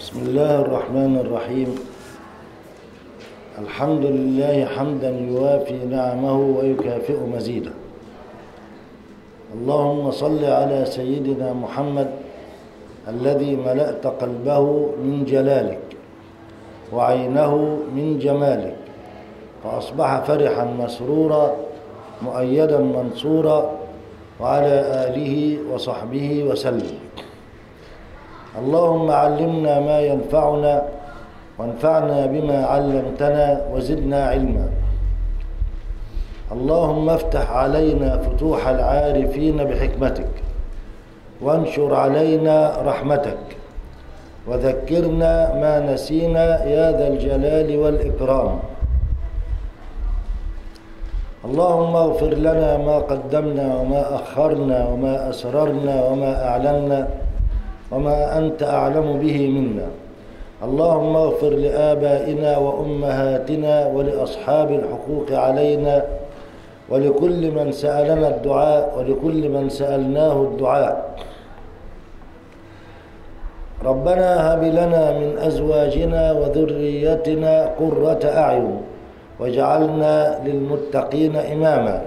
بسم الله الرحمن الرحيم الحمد لله حمدا يوافي نعمه ويكافئ مزيده اللهم صل على سيدنا محمد الذي ملأت قلبه من جلالك وعينه من جمالك فأصبح فرحا مسرورا مؤيدا منصورا وعلى آله وصحبه وسلم اللهم علمنا ما ينفعنا وانفعنا بما علمتنا وزدنا علما اللهم افتح علينا فتوح العارفين بحكمتك وانشر علينا رحمتك وذكرنا ما نسينا يا ذا الجلال والإكرام اللهم اغفر لنا ما قدمنا وما أخرنا وما أسررنا وما أعلنا وما أنت أعلم به منا اللهم اغفر لآبائنا وأمهاتنا ولأصحاب الحقوق علينا ولكل من سألنا الدعاء ولكل من سألناه الدعاء ربنا هب لنا من أزواجنا وذريتنا قرة أعين واجعلنا للمتقين إماما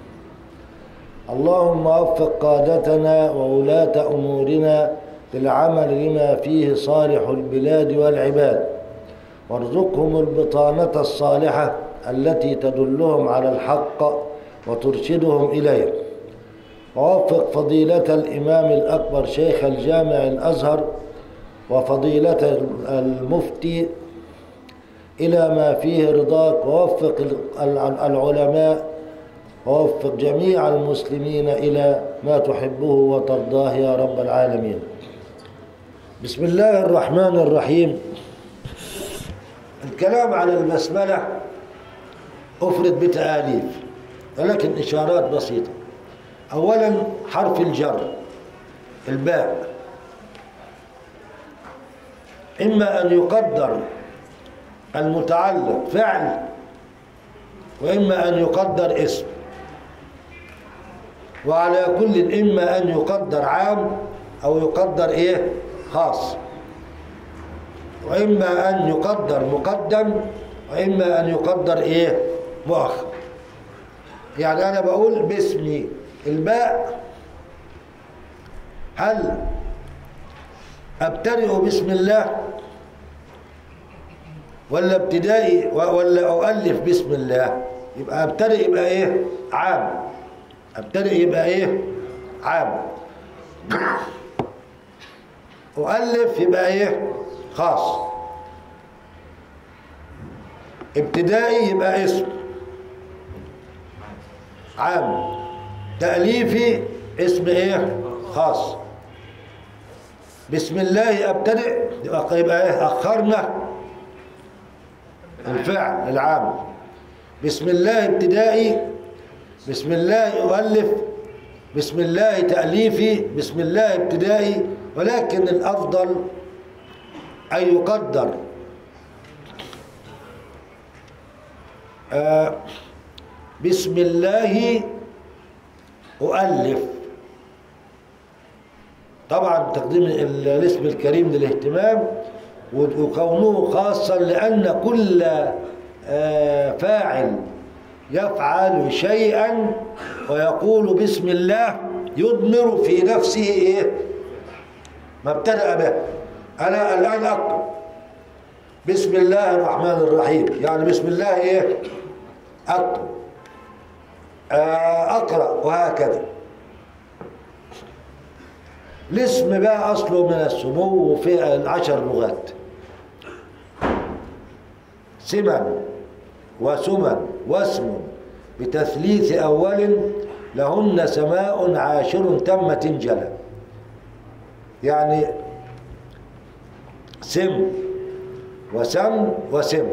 اللهم وفق قادتنا وولاة أمورنا للعمل لما فيه صالح البلاد والعباد وارزقهم البطانة الصالحة التي تدلهم على الحق وترشدهم إليه ووفق فضيلة الإمام الأكبر شيخ الجامع الأزهر وفضيلة المفتي إلى ما فيه رضاك ووفق العلماء ووفق جميع المسلمين إلى ما تحبه وترضاه يا رب العالمين بسم الله الرحمن الرحيم الكلام على البسملة أفرد بتآليف ولكن إشارات بسيطة أولا حرف الجر الباء إما أن يقدر المتعلق فعل وإما أن يقدر اسم وعلى كل إما أن يقدر عام أو يقدر إيه خاص وإما أن يقدر مقدم وإما أن يقدر إيه مؤخر يعني أنا بقول باسمي الباء هل أبتدئ بسم الله ولا ابتدائي ولا أؤلف بسم الله يبقى أبتدئ يبقى إيه عام أبتدئ يبقى إيه عام أؤلف يبقى إيه خاص ابتدائي يبقى اسم عام تأليفي اسم ايه خاص بسم الله ابتدئ يبقى ايه اخرنا الفعل العام بسم الله ابتدائي بسم الله يؤلف بسم الله تأليفي بسم الله ابتدائي ولكن الأفضل أن يقدر آه بسم الله أؤلف طبعا تقديم الاسم الكريم للاهتمام وكونه خاصا لأن كل آه فاعل يفعل شيئا ويقول بسم الله يضمر في نفسه ايه ما ابتدأ به أنا الآن أكتب بسم الله الرحمن الرحيم يعني بسم الله إيه أكتب أقرأ وهكذا الاسم بقى أصله من السمو وفي العشر لغات سمن وسمن واسم بتثليث أول لهن سماء عاشر تم تنجلا يعني سم وسم وسم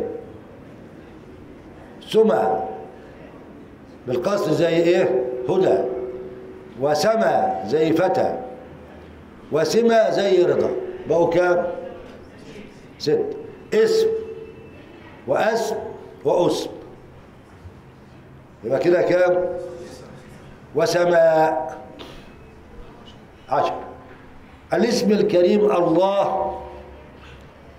سمى بالقصر زي ايه هدى وسمى زي فتى وسمى زي رضا بقوا كام ست اسم واسم واسم يبقى كده كام وسماء عشر الاسم الكريم الله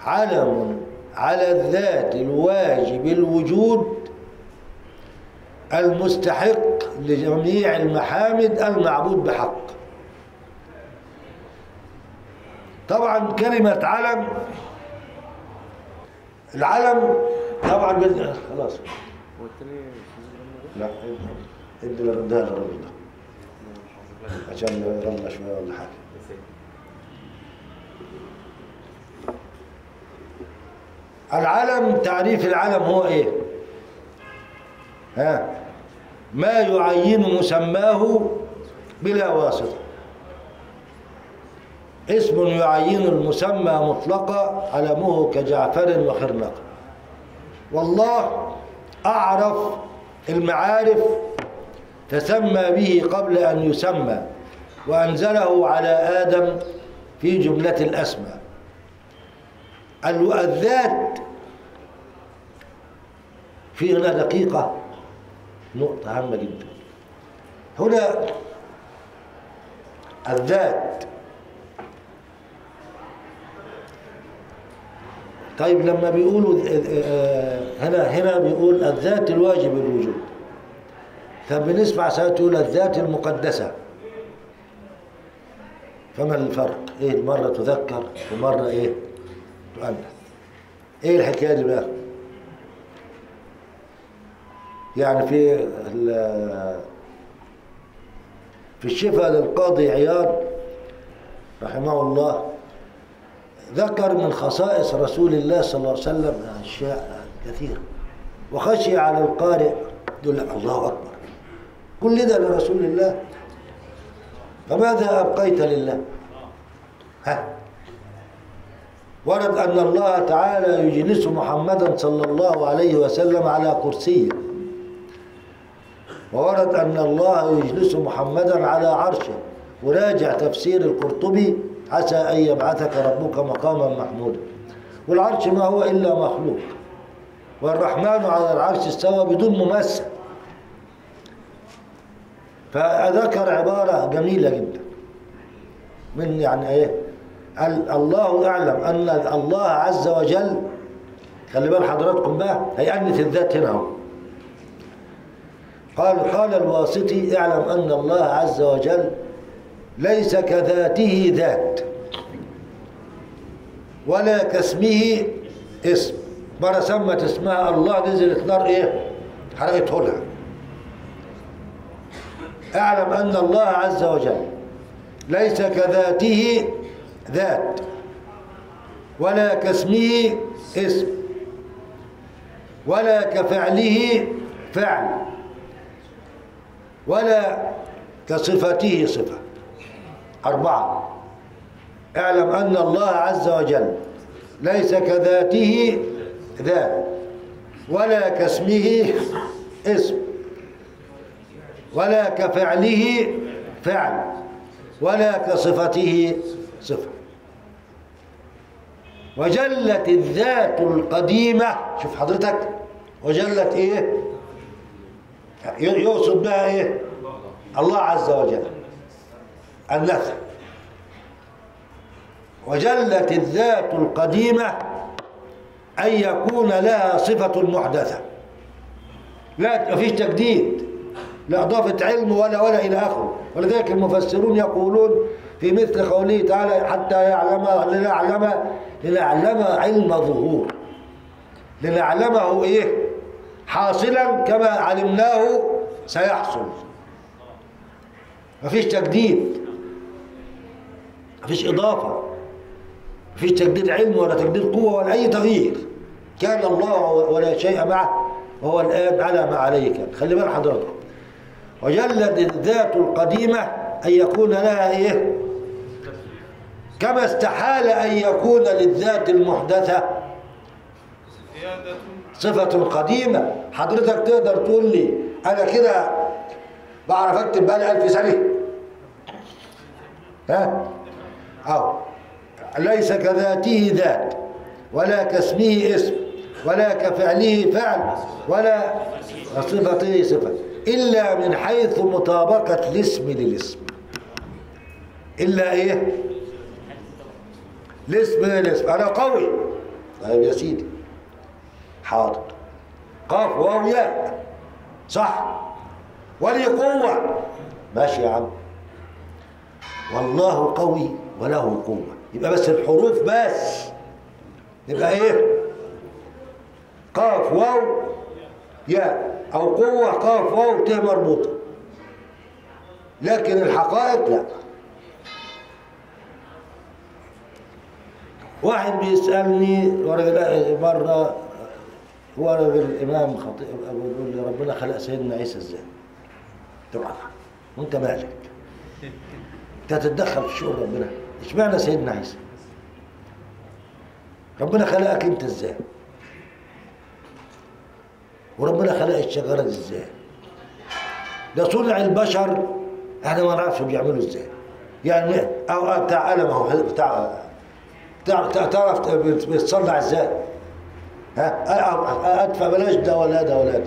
علم على الذات الواجب الوجود المستحق لجميع المحامد المعبود بحق طبعا كلمة علم العلم طبعا بال- خلاص والتاني لا ادي اللي ردها للراجل ده عشان يرمى شويه ولا حاجه العلم تعريف العلم هو ايه ها ما يعين مسماه بلا واسطه اسم يعين المسمى مطلقا علمه كجعفر وخرنقه والله أعرف المعارف تسمى به قبل أن يسمى وأنزله على آدم في جملة الأسماء ال- الذات في هنا دقيقة نقطة هامة جدا هنا الذات طيب لما بيقولوا آه، هنا هنا بيقول الذات الواجب الوجود طب بنسمع ساعات تقول الذات المقدسة فما الفرق؟ ايه مرة تذكر ومرة ايه؟ تؤنث ايه الحكاية دي بقى؟ يعني في ال- في الشفاء للقاضي عياض رحمه الله ذكر من خصائص رسول الله صلى الله عليه وسلم أشياء كثيرة وخشي على القارئ يقول لك الله أكبر كل ده لرسول الله فماذا أبقيت لله ها ورد أن الله تعالى يجلس محمدا صلى الله عليه وسلم على كرسيه وورد أن الله يجلس محمدا على عرشه وراجع تفسير القرطبي عسى أن يبعثك ربك مقاما محمودا والعرش ما هو إلا مخلوق والرحمن على العرش استوى بدون ممثل فذكر عبارة جميلة جدا من يعني ايه ال- الله اعلم ان الله عز وجل خلي بال حضراتكم بقى هيأنث الذات هنا اهو قال قال الواسطي اعلم ان الله عز وجل ليس كذاته ذات ولا كاسمه اسم مرة سمت اسمها الله نزلت نار ايه حرقته لها اعلم ان الله عز وجل ليس كذاته ذات ولا كاسمه اسم ولا كفعله فعل ولا كصفته صفة أربعة اعلم أن الله عز وجل ليس كذاته ذات ولا كاسمه اسم ولا كفعله فعل ولا كصفته صفة وجلت الذات القديمة شوف حضرتك وجلت ايه يقصد بها ايه الله عز وجل النفع وجلت الذات القديمة أن يكون لها صفة محدثة لا مفيش تجديد لا إضافة علم ولا ولا إلى آخره ولذلك المفسرون يقولون في مثل قوله تعالى حتى يعلم لنعلم لنعلم علم ظهور لنعلمه إيه حاصلا كما علمناه سيحصل مفيش تجديد مفيش إضافة مفيش تجديد علم ولا تجديد قوة ولا أي تغيير كان الله ولا شيء معه وهو الآن على ما عليه كان خلي بال حضراتكم وجلت الذات القديمة أن يكون لها إيه كما استحال أن يكون للذات المحدثة زيادة صفة قديمة حضرتك تقدر تقول لي أنا كده بعرف أكتب بقالي ألف سنة ها أو ليس كذاته ذات ولا كاسمه اسم ولا كفعله فعل ولا صفته صفة إلا من حيث مطابقة الاسم للاسم إلا إيه الاسم للاسم أنا قوي طيب يا سيدي حاضر قاف واو ياء صح ولي قوة ماشي يا عم والله قوي وله قوة يبقى بس الحروف بس يبقى ايه قاف واو ياء او قوة قاف واو ت مربوطة لكن الحقائق لا واحد بيسألني ورجل- مرة هو راجل الإمام خطيب بيقول لي ربنا خلق سيدنا عيسى ازاي؟ طبعا وانت مالك؟ انت هتتدخل في شؤون ربنا اشمعنى سيدنا عيسى؟ ربنا خلقك انت ازاي؟ وربنا خلق الشجرة دي ازاي؟ ده صنع البشر احنا ما نعرفش بيعملوا ازاي يعني او أو بتاع قلم اهو بتاع بتاع بتاع- تعرف بيتصنع ازاي؟ ها أ- أ- ادفع بلاش ده ولا ده ولا ده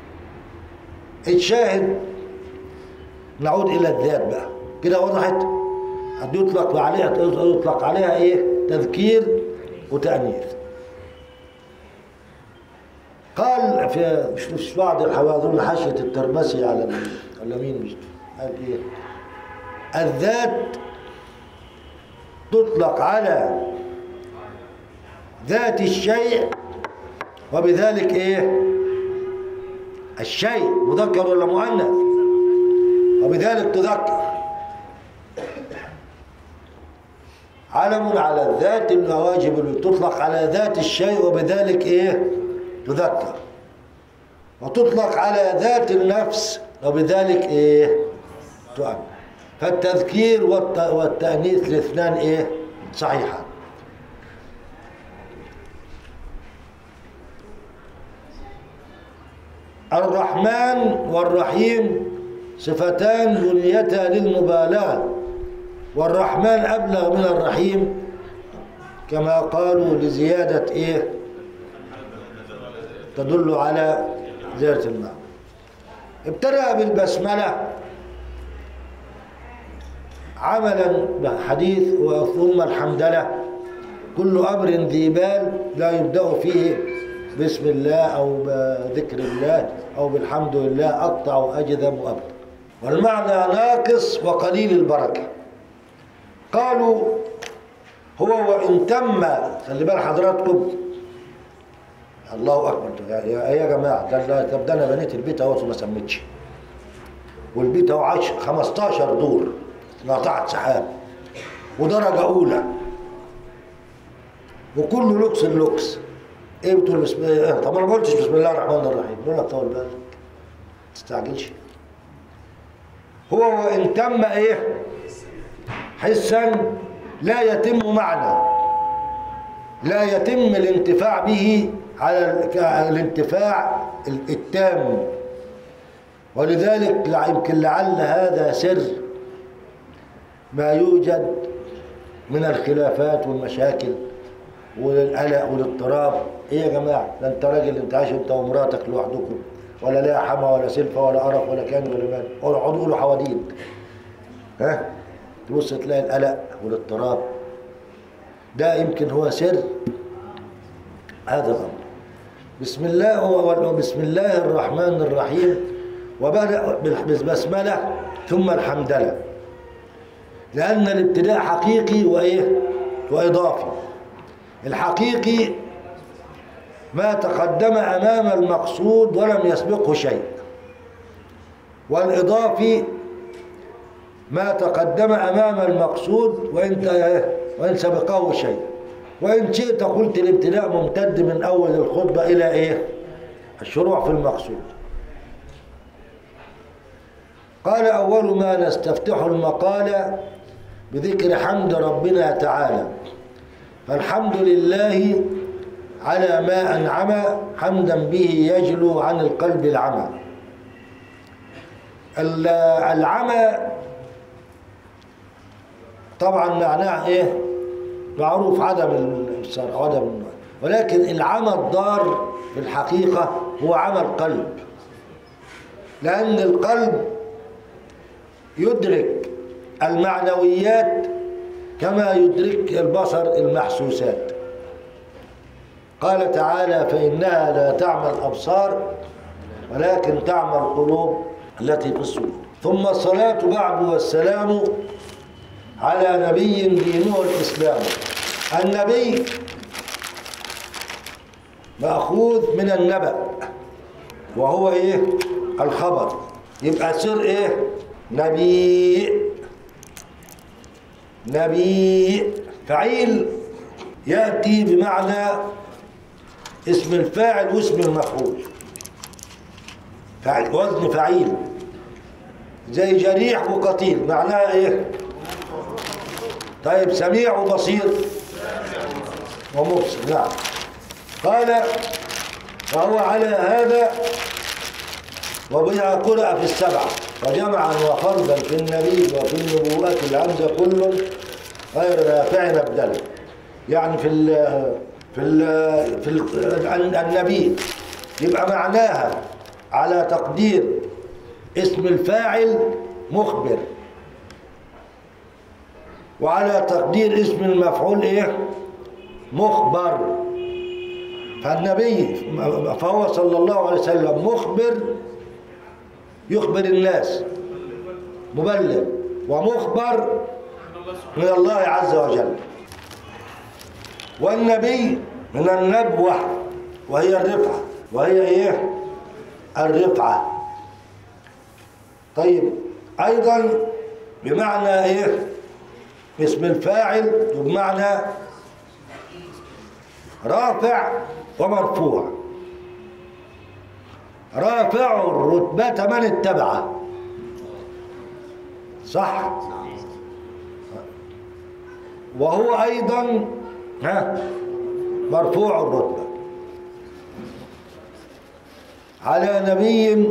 الشاهد نعود الى الذات بقى كده وضحت قد يطلق عليها يطلق عليها ايه تذكير وتانيث قال في مش مش بعض الحواضر حاشيه الترمسي على ال- على مين مش قال ايه الذات تطلق على ذات الشيء وبذلك ايه الشيء مذكر ولا مؤنث وبذلك تذكر علم على الذات الواجب اللي تطلق على ذات الشيء وبذلك ايه تذكر وتطلق على ذات النفس وبذلك ايه تؤمن فالتذكير والت... والتأنيث الاثنان ايه صحيحان الرحمن والرحيم صفتان بنيتا للمبالاة والرحمن أبلغ من الرحيم كما قالوا لزيادة إيه تدل على زيادة المعنى ابتدأ بالبسملة عملا بحديث ثم الحمدلة كل أمر ذي بال لا يبدأ فيه بسم الله أو بذكر الله أو بالحمد لله أقطع وأجذب وأبدأ والمعنى ناقص وقليل البركة قالوا هو وإن تم خلي بال حضراتكم الله أكبر يا, يا, يا جماعة ده, ده, طب ده أنا بنيت البيت أهوت وما سميتش والبيت أهو عايش 15 دور قطعت سحاب ودرجة أولى وكله لوكس اللوكس ايه بتقول بسم الله إيه؟ طب انا ما قلتش بسم الله الرحمن الرحيم بقول لك طول بالك ما تستعجلش هو وان تم ايه حسا لا يتم معنى لا يتم الانتفاع به على ال- الانتفاع التام ولذلك لع- يمكن لعل هذا سر ما يوجد من الخلافات والمشاكل والقلق والاضطراب ايه يا جماعه ده انت راجل انت عايش انت ومراتك لوحدكم ولا ليها حما ولا سلفه ولا قرف ولا كان ولا مان اقعدوا قولوا حواديت ها تبص تلاقي القلق والاضطراب ده يمكن هو سر هذا الامر بسم الله هو بسم الله الرحمن الرحيم وبدأ بالبسمله ثم الحمدلله لأن الابتداء حقيقي وإيه؟ وإضافي الحقيقي ما تقدم أمام المقصود ولم يسبقه شيء والإضافي ما تقدم أمام المقصود وإن وإن سبقه شيء وإن شئت قلت الابتداء ممتد من أول الخطبة إلى إيه؟ الشروع في المقصود قال أول ما نستفتح المقال بذكر حمد ربنا تعالى فالحمد لله على ما أنعم حمدا به يجلو عن القلب العمى ال- العمى طبعا معناه ايه معروف عدم البصر عدم النور ولكن العمى الضار في الحقيقة هو عمى القلب لأن القلب يدرك المعنويات كما يدرك البصر المحسوسات قال تعالى فإنها لا تعمى الأبصار ولكن تعمى القلوب التي في الصدور ثم الصلاة بعد والسلام على نبي دينه الإسلام النبي مأخوذ من النبأ وهو إيه الخبر يبقى سر إيه نبي نبي فعيل يأتي بمعنى اسم الفاعل واسم المفعول فعل وزن فعيل زي جريح وقتيل معناها ايه طيب سميع وبصير ومبصر نعم قال وهو على هذا وبها قرأ في السبعة وجمعا وفردا في النبي وفي النبوءات الهمزة كل غير نافع أبدله يعني في ال في ال في ال النبي يبقى معناها على تقدير اسم الفاعل مخبر وعلى تقدير اسم المفعول ايه مخبر فالنبي فهو صلى الله عليه وسلم مخبر يخبر الناس مبلغ ومخبر من الله عز وجل والنبي من النبوة وهي الرفعة وهي ايه الرفعة طيب ايضا بمعنى ايه اسم الفاعل بمعنى رافع ومرفوع رافع الرتبة من اتبعه صح وهو ايضا ها مرفوع الرتبة على نبي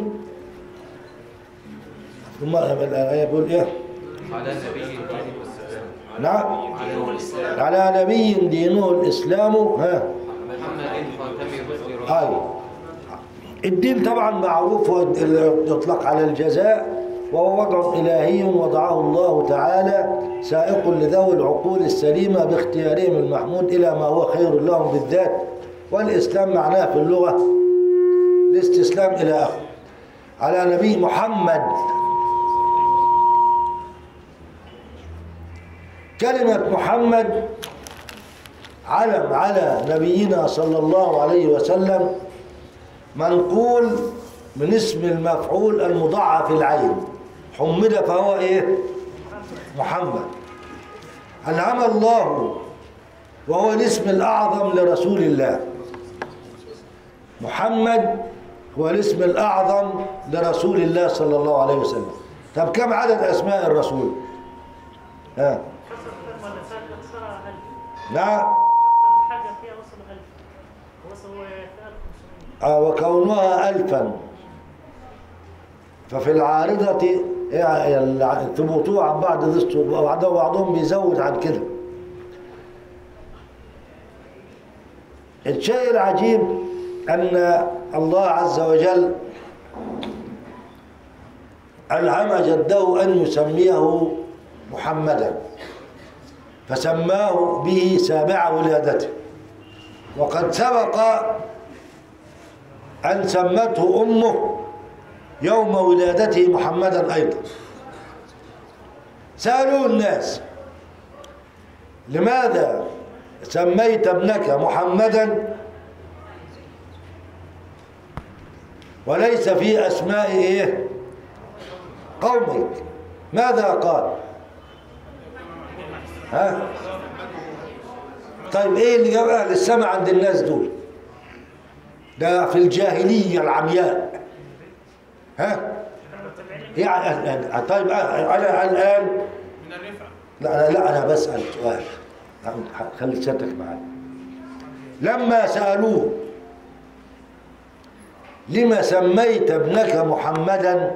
ثم الآية يقول إيه على نبي الدين والسلام نعم على الإسلام على نبي دينه الإسلام ها محمد خاتم رسل هاي الدين طبعا معروف يطلق على الجزاء وهو وضع إلهي وضعه الله تعالى سائق لذوي العقول السليمة باختيارهم المحمود إلى ما هو خير لهم بالذات والإسلام معناه في اللغة الاستسلام إلى آخره على نبي محمد كلمة محمد علم على نبينا صلى الله عليه وسلم منقول من اسم المفعول المضاعف العين حمد فهو ايه محمد انعم الله وهو الاسم الاعظم لرسول الله محمد هو الاسم الاعظم لرسول الله صلى الله عليه وسلم طب كم عدد اسماء الرسول ها كسر ولا ساعة اختصارها ألف نعم أكثر حاجة فيها وصل ألف وصل في 1500 آه، وكونها ألفا ففي العارضة يعني الع- ثبوتها عن بعض ذست وبعضهم بعضهم بيزود عن كده الشيء العجيب أن الله عز وجل ألهم جده أن يسميه محمدا فسماه به سابع ولادته وقد سبق أن سمته أمه يوم ولادته محمدا أيضا سألوا الناس لماذا سميت ابنك محمدا وليس في أسماء إيه قومك ماذا قال ها طيب ايه اللي جاب اهل السماء عند الناس دول ده في الجاهلية العمياء ها يعني طيب انا الان من الرفعة لا انا لا انا بسال سؤال خلي سيادتك معايا لما سالوه لما سميت ابنك محمدا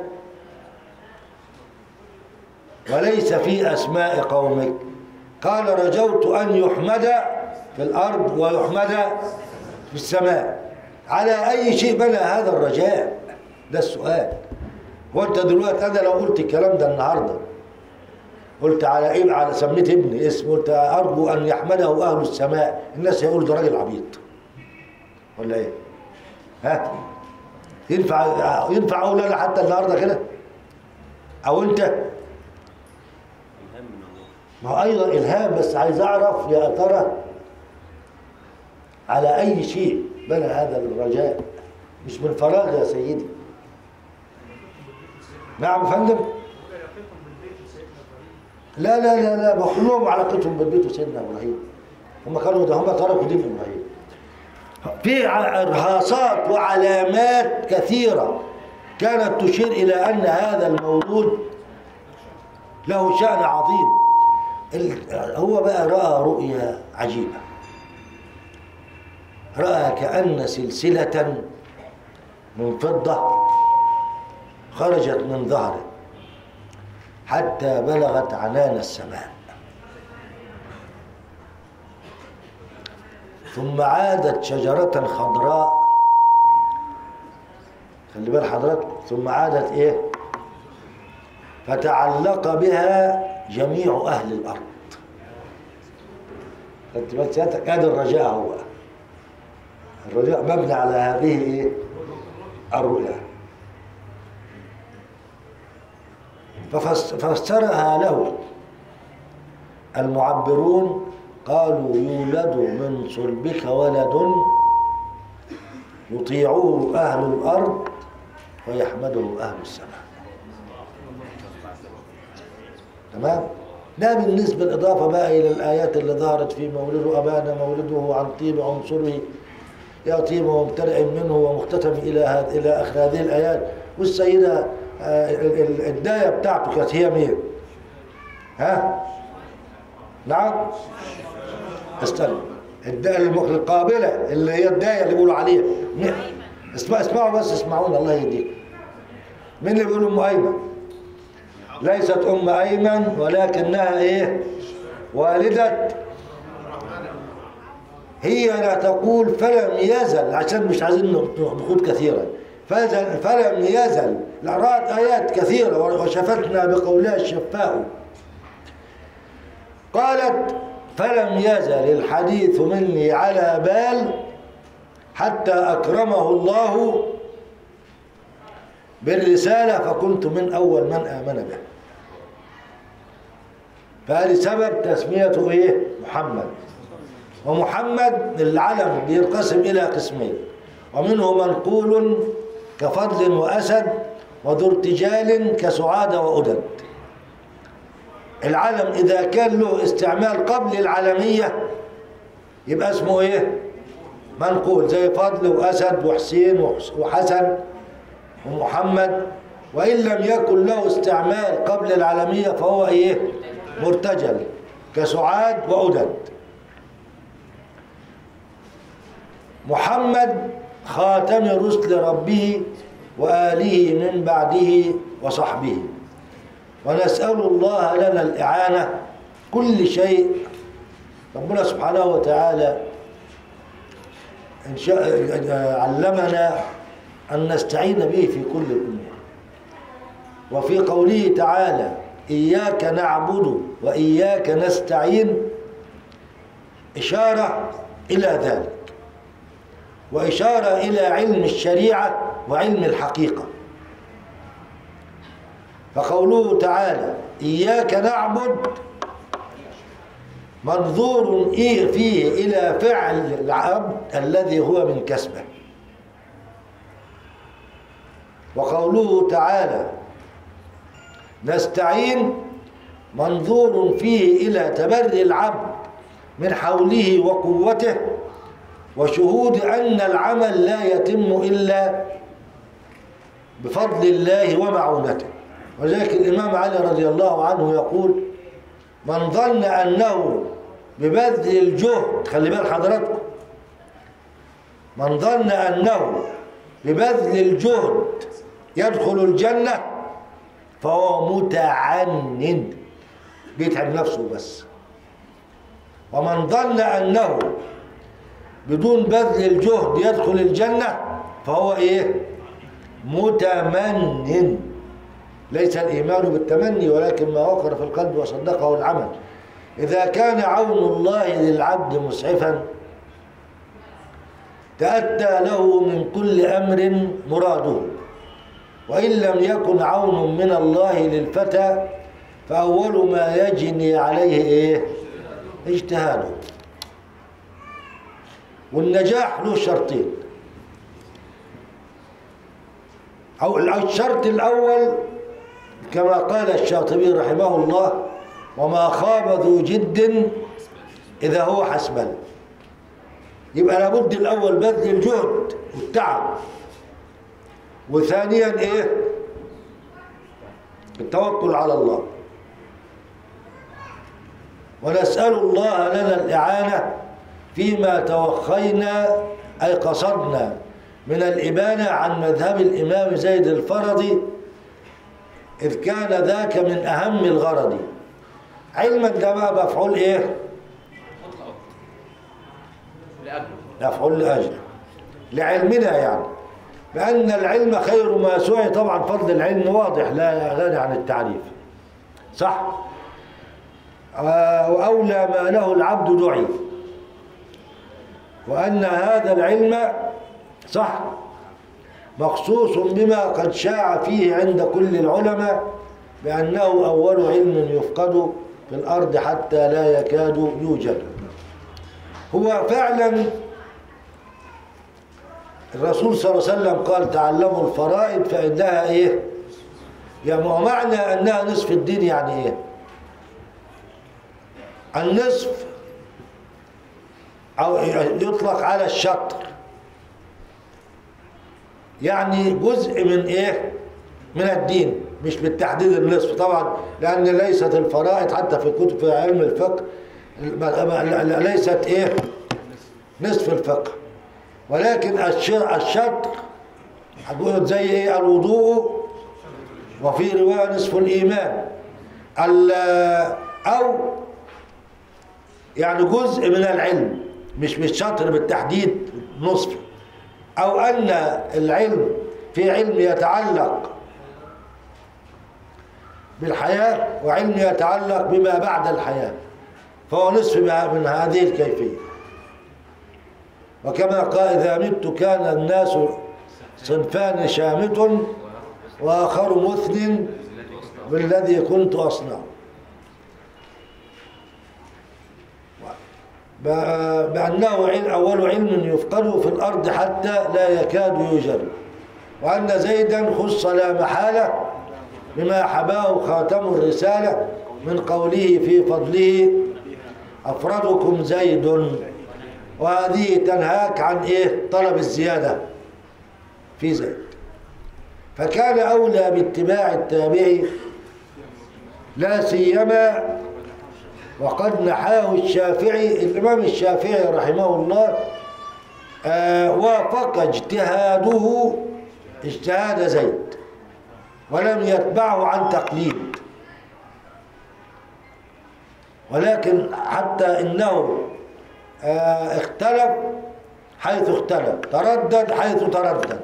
وليس في اسماء قومك قال رجوت ان يحمد في الارض ويحمد في السماء على اي شيء بنى هذا الرجاء ده السؤال وانت دلوقتي انا لو قلت الكلام ده النهارده قلت على ايه على سميت ابني اسم قلت ارجو ان يحمده اهل السماء الناس هيقولوا ده راجل عبيط ولا ايه ها ينفع ينفع اقول انا حتى النهارده كده او انت ما هو ايضا الهام بس عايز اعرف يا ترى على اي شيء بنى هذا الرجاء مش من فراغ يا سيدي نعم يا فندم لا لا لا لا ما كلهم علاقتهم بالبيت وسيدنا ابراهيم هم كانوا ده هم تركوا دين ابراهيم في ع- ارهاصات وعلامات كثيره كانت تشير الى ان هذا المولود له شان عظيم ال- هو بقى راى رؤيا عجيبه راى كان سلسله من فضه خرجت من ظهره حتى بلغت عنان السماء ثم عادت شجرة خضراء خلي بال حضرتك ثم عادت ايه فتعلق بها جميع اهل الارض خدت بال سيادتك ادي الرجاء هو الرجاء مبني على هذه ايه الرؤيا ففس- ففسرها له المعبرون قالوا يولد من صلبك ولد يطيعه أهل الأرض ويحمده أهل السماء تمام ده بالنسبة الإضافة بقى إلى الآيات اللي ظهرت في مولده أبانا مولده عن طيب عنصره يا طيب وممتلئ منه ومختتم إلى هذ... إلى آخر هذه الآيات والسيدة آه، ال- ال- الداية بتاعته كانت هي مين؟ ها؟ نعم؟ استنى الداية الم- القابلة اللي هي الداية اللي بيقولوا عليها مين؟ اسمع اسمعوا بس اسمعونا الله يهديك مين اللي بيقولوا ام ايمن؟ ليست ام ايمن ولكنها ايه؟ والدة هي لا تقول فلم يزل عشان مش عايزين نخوض كثيرا فزل فلم يزل لا رأت آيات كثيرة وشفتنا بقولها الشفاء قالت فلم يزل الحديث مني على بال حتى أكرمه الله بالرسالة فكنت من أول من آمن به فهذه سبب تسميته إيه محمد ومحمد العلم بينقسم إلى قسمين ومنه منقول كفضل وأسد وذو ارتجال كسعادة وأدد العلم إذا كان له استعمال قبل العلمية يبقى اسمه إيه منقول زي فضل وأسد وحسين وحس- وحسن ومحمد وإن لم يكن له استعمال قبل العلمية فهو إيه مرتجل كسعاد وأدد محمد خاتم رسل ربه وآله من بعده وصحبه ونسأل الله لنا الإعانة كل شيء ربنا سبحانه وتعالى إن شاء علمنا أن نستعين به في كل الأمور وفي قوله تعالى إياك نعبد وإياك نستعين إشارة إلى ذلك وإشارة إلى علم الشريعة وعلم الحقيقة فقوله تعالى إياك نعبد منظور إيه فيه إلى فعل العبد الذي هو من كسبه وقوله تعالى نستعين منظور فيه إلى تبري العبد من حوله وقوته وشهود أن العمل لا يتم إلا بفضل الله ومعونته ولذلك الإمام علي رضي الله عنه يقول من ظن أنه ببذل الجهد خلي بال حضراتكم من ظن أنه ببذل الجهد يدخل الجنة فهو متعنن بيتعب نفسه بس ومن ظن أنه بدون بذل الجهد يدخل الجنة فهو إيه متمن ليس الإيمان بالتمني ولكن ما وقر في القلب وصدقه العمل إذا كان عون الله للعبد مسعفا تأتى له من كل أمر مراده وإن لم يكن عون من الله للفتى فأول ما يجني عليه إيه؟ اجتهاده والنجاح له شرطين أو الشرط الأول كما قال الشاطبي رحمه الله وما خاب ذو جد إذا هو حسبل يبقى لابد الأول بذل الجهد والتعب وثانيا إيه التوكل على الله ونسأل الله لنا الإعانة فيما توخينا أي قصدنا من الإبانة عن مذهب الإمام زيد الفرضي إذ كان ذاك من أهم الغرض علما ده بقى مفعول إيه؟ لأجله مفعول لأجله لعلمنا يعني بأن العلم خير ما سعي طبعا فضل العلم واضح لا غني عن التعريف صح آه، وأولى ما له العبد دعي وأن هذا العلم صح مخصوص بما قد شاع فيه عند كل العلماء بأنه أول علم يفقد في الأرض حتى لا يكاد يوجد هو فعلا الرسول صلى الله عليه وسلم قال تعلموا الفرائض فإنها إيه يعني ما هو معنى أنها نصف الدين يعني إيه النصف أو يطلق على الشطر يعني جزء من إيه من الدين مش بالتحديد النصف طبعا لأن ليست الفرائض حتى في كتب في علم الفقه ليست إيه نصف الفقه ولكن الش- الشطر هتقول زي ايه الوضوء وفي روايه نصف الايمان ال- او يعني جزء من العلم مش مش شطر بالتحديد نصف او ان العلم في علم يتعلق بالحياه وعلم يتعلق بما بعد الحياه فهو نصف من هذه الكيفيه وكما قال إذا مت كان الناس صنفان شامت وآخر مثن بالذي كنت أصنع ب- بأنه عل- أول علم يفقد في الأرض حتى لا يكاد يوجد وأن زيدا خص لا محالة بما حباه خاتم الرسالة من قوله في فضله أفردكم زيد وهذه تنهاك عن ايه طلب الزياده في زيد فكان اولى باتباع التابعي لا سيما وقد نحاه الشافعي الامام الشافعي رحمه الله آه وافق اجتهاده اجتهاد زيد ولم يتبعه عن تقليد ولكن حتى انه آه، اختلف حيث اختلف تردد حيث تردد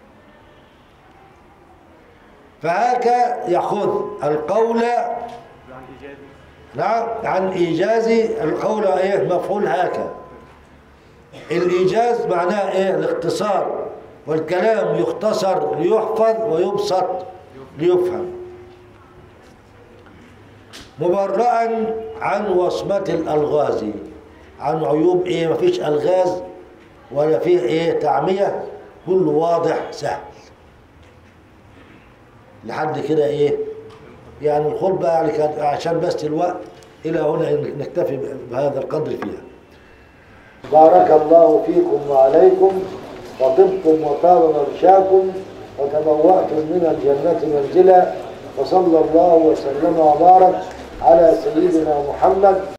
فهاك يأخذ القول نعم عن إيجاز القول إيه مفعول هاك الإيجاز معناه إيه الاختصار والكلام يختصر ليحفظ ويبسط ليفهم مبرئا عن وصمة الألغاز عن عيوب ايه مفيش الغاز ولا فيه ايه تعمية كله واضح سهل لحد كده ايه يعني الخطبة يعني كانت عشان بس الوقت الى هنا نكتفي بهذا القدر فيها بارك الله فيكم وعليكم وطبتم وطاب ممشاكم وتبوأتم من الجنة منزلا وصلى الله وسلم وبارك على سيدنا محمد